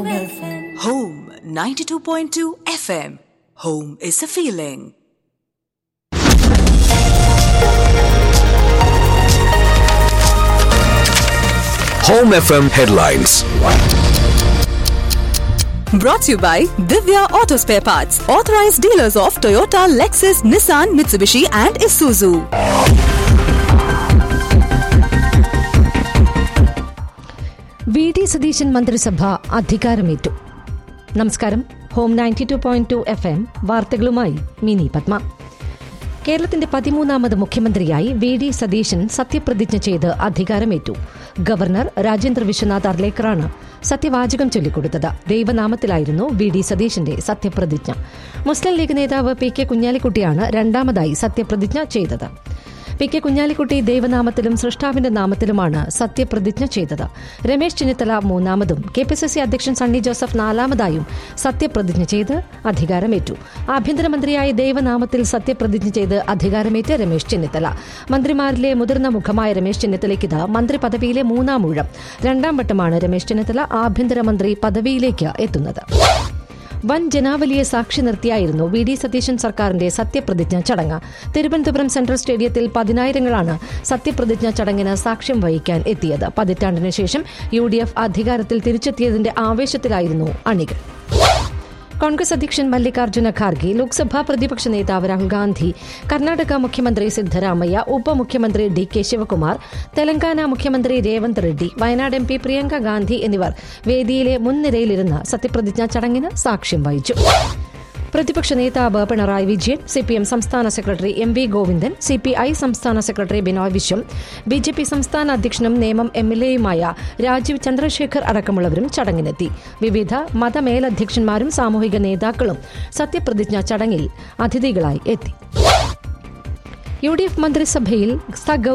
Home 92.2 FM. Home is a feeling. Home FM headlines. Brought to you by Divya Auto Spare Parts, authorized dealers of Toyota, Lexus, Nissan, Mitsubishi, and Isuzu. V D Satheesan മന്ത്രിസഭ അധികാരമേറ്റു നമസ്കാരം home ninety two point two F M വാർത്തകളുമായി മിനി പത്മ കേരളത്തിന്റെ പതിമൂന്നാമത് മുഖ്യമന്ത്രിയായി V D Satheesan സത്യപ്രതിജ്ഞ ചെയ്ത് അധികാരമേറ്റു ഗവർണർ രാജേന്ദ്ര വിശ്വനാഥ് അർലേക്കറാണ് സത്യവാചകം ചൊല്ലിക്കൊടുത്തത് ദൈവനാമത്തിലായിരുന്നു വി ഡി സതീശന്റെ സത്യപ്രതിജ്ഞ മുസ്ലിം ലീഗ് നേതാവ് പി കെ കുഞ്ഞാലിക്കുട്ടിയാണ് രണ്ടാമതായി സത്യപ്രതിജ്ഞ ചെയ്തത് പി കെ കുഞ്ഞാലിക്കുട്ടി ദൈവനാമത്തിലും സൃഷ്ടാവിന്റെ നാമത്തിലുമാണ് സത്യപ്രതിജ്ഞ ചെയ്തത് രമേശ് ചെന്നിത്തല മൂന്നാമതും കെ പി സി സി അധ്യക്ഷൻ സണ്ണി ജോസഫ് നാലാമതായും സത്യപ്രതിജ്ഞ ചെയ്ത് അധികാരമേറ്റു ആഭ്യന്തരമന്ത്രിയായി ദൈവനാമത്തിൽ സത്യപ്രതിജ്ഞ ചെയ്ത് അധികാരമേറ്റ് രമേശ് ചെന്നിത്തല മന്ത്രിമാരിലെ മുതിർന്ന മുഖമായ രമേശ് ചെന്നിത്തലയ്ക്ക് ഇത് മന്ത്രി പദവിയിലെ മൂന്നാം ഊഴം രണ്ടാം വട്ടമാണ് രമേശ് ചെന്നിത്തല ആഭ്യന്തരമന്ത്രി പദവിയിലേക്ക് എത്തുന്നത് വൻ ജനാവലിയെ സാക്ഷി നിർത്തിയായിരുന്നു വി ഡി സതീശൻ സർക്കാരിന്റെ സത്യപ്രതിജ്ഞ ചടങ്ങ് തിരുവനന്തപുരം സെൻട്രൽ സ്റ്റേഡിയത്തിൽ പതിനായിരങ്ങളാണ് സത്യപ്രതിജ്ഞ ചടങ്ങിന് സാക്ഷ്യം വഹിക്കാൻ എത്തിയത് പതിറ്റാണ്ടിനു ശേഷം യു ഡി എഫ് അധികാരത്തിൽ തിരിച്ചെത്തിയതിന്റെ ആവേശത്തിലായിരുന്നു അണികൾ കോൺഗ്രസ് അധ്യക്ഷൻ മല്ലികാർജ്ജുന ഖാർഗെ ലോക്സഭാ പ്രതിപക്ഷ നേതാവ് രാഹുൽ ഗാന്ധി കർണാടക മുഖ്യമന്ത്രി സിദ്ധരാമയ്യ ഉപമുഖ്യമന്ത്രി ഡി കെ ശിവകുമാർ തെലങ്കാന മുഖ്യമന്ത്രി രേവന്ത് റെഡ്ഡി വയനാട് എം പി പ്രിയങ്ക ഗാന്ധി എന്നിവർ വേദിയിലെ മുൻനിരയിലിരുന്ന് സത്യപ്രതിജ്ഞാ ചടങ്ങിന് സാക്ഷ്യം വഹിച്ചു പ്രതിപക്ഷ നേതാവ് Pinarayi Vijayan C P M സംസ്ഥാന secretary M V Govindan C P I സംസ്ഥാന secretary Binoy Viswam B J P സംസ്ഥാന അധ്യക്ഷനും നേമം എം എൽ എയുമായ രാജീവ് ചന്ദ്രശേഖർ അടക്കമുള്ളവരും ചടങ്ങിനെത്തി വിവിധ മതമേലധ്യക്ഷന്മാരും സാമൂഹിക നേതാക്കളും സത്യപ്രതിജ്ഞാ ചടങ്ങിൽ അതിഥികളായി എത്തി യു ഡി എഫ് മന്ത്രിസഭയിൽ സ